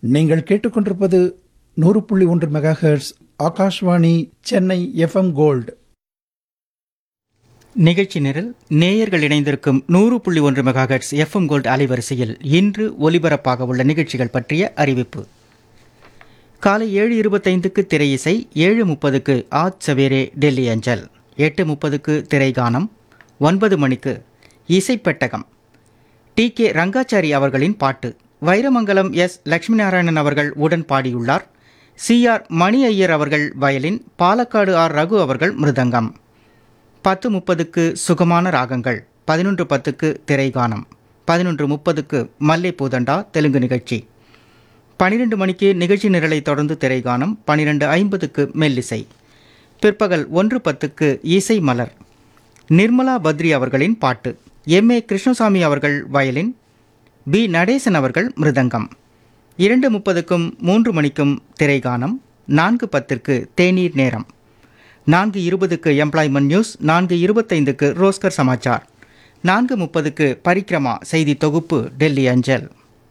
நீங்கள் கேட்டுக்கொண்டிருப்பது நூறு புள்ளி ஒன்று megahertz Akashvani Chennai FM gold நிகழ்ச்சி நிரல் நேயர்கள் இணைந்திருக்கும் நூறு புள்ளி ஒன்று மெகாஹெட்ஸ் எஃப்எம் கோல்ட் அலைவரிசையில் இன்று ஒலிபரப்பாக உள்ள நிகழ்ச்சிகள் பற்றிய அறிவிப்பு காலை ஏழு இருபத்தைந்துக்கு திரை இசை ஏழு முப்பதுக்கு ஆத் சவேரே டெல்லி அஞ்சல் எட்டு முப்பதுக்கு திரைகானம் ஒன்பது மணிக்கு இசைப்பெட்டகம் டி கே ரங்காச்சாரி அவர்களின் பாட்டு வைரமங்கலம் எஸ் லட்சுமி நாராயணன் அவர்கள் உடன் பாடியுள்ளார் சி ஆர் மணி ஐயர் அவர்கள் வயலின் பாலக்காடு ஆர் ரகு அவர்கள் மிருதங்கம் பத்து முப்பதுக்கு சுகமான ராகங்கள் பதினொன்று பத்துக்கு திரைகானம் பதினொன்று முப்பதுக்கு மல்லை பூதண்டா தெலுங்கு நிகழ்ச்சி பனிரெண்டு மணிக்கு நிகழ்ச்சி நிரலை தொடர்ந்து திரைகானம் பனிரெண்டு ஐம்பதுக்கு மெல்லிசை பிற்பகல் ஒன்று பத்துக்கு இசை மலர் நிர்மலா பத்ரி அவர்களின் பாட்டு எம் ஏ கிருஷ்ணசாமி அவர்கள் வயலின் பி நடேசன் அவர்கள் மிருதங்கம் இரண்டு முப்பதுக்கும் மூன்று மணிக்கும் திரைகானம் நான்கு பத்திற்கு தேநீர் நேரம் நான்கு இருபதுக்கு எம்ப்ளாய்மெண்ட் நியூஸ் நான்கு இருபத்தைந்துக்கு ரோஸ்கர் சமாச்சார் நான்கு முப்பதுக்கு பரிக்ரமா செய்தி தொகுப்பு டெல்லி அஞ்சல்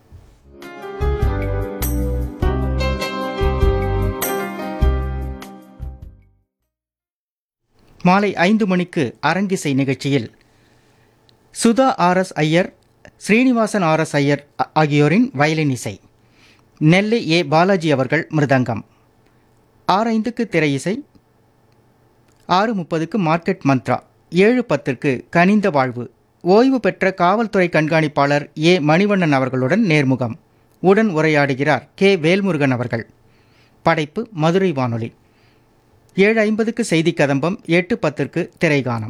மாலை ஐந்து மணிக்கு அரங்கிசை நிகழ்ச்சியில் Sudha R S Iyer Srinivasan R S Iyer ஆ- ஆகியோரின் வயலின் இசை நெல்லை ஏ பாலாஜி அவர்கள் மிருதங்கம் ஆறு ஐந்துக்கு திரை இசை ஆறு முப்பதுக்கு மார்க்கெட் மந்த்ரா ஏழு பத்திற்கு கனிந்த வாழ்வு ஓய்வு பெற்ற காவல்துறை கண்காணிப்பாளர் ஏ மணிவண்ணன் அவர்களுடன் நேர்முகம் உடன் உரையாடுகிறார் கே வேல்முருகன் அவர்கள் படைப்பு மதுரை வானொலி ஏழு ஐம்பதுக்கு செய்தி கதம்பம் எட்டு பத்திற்கு திரைகானம்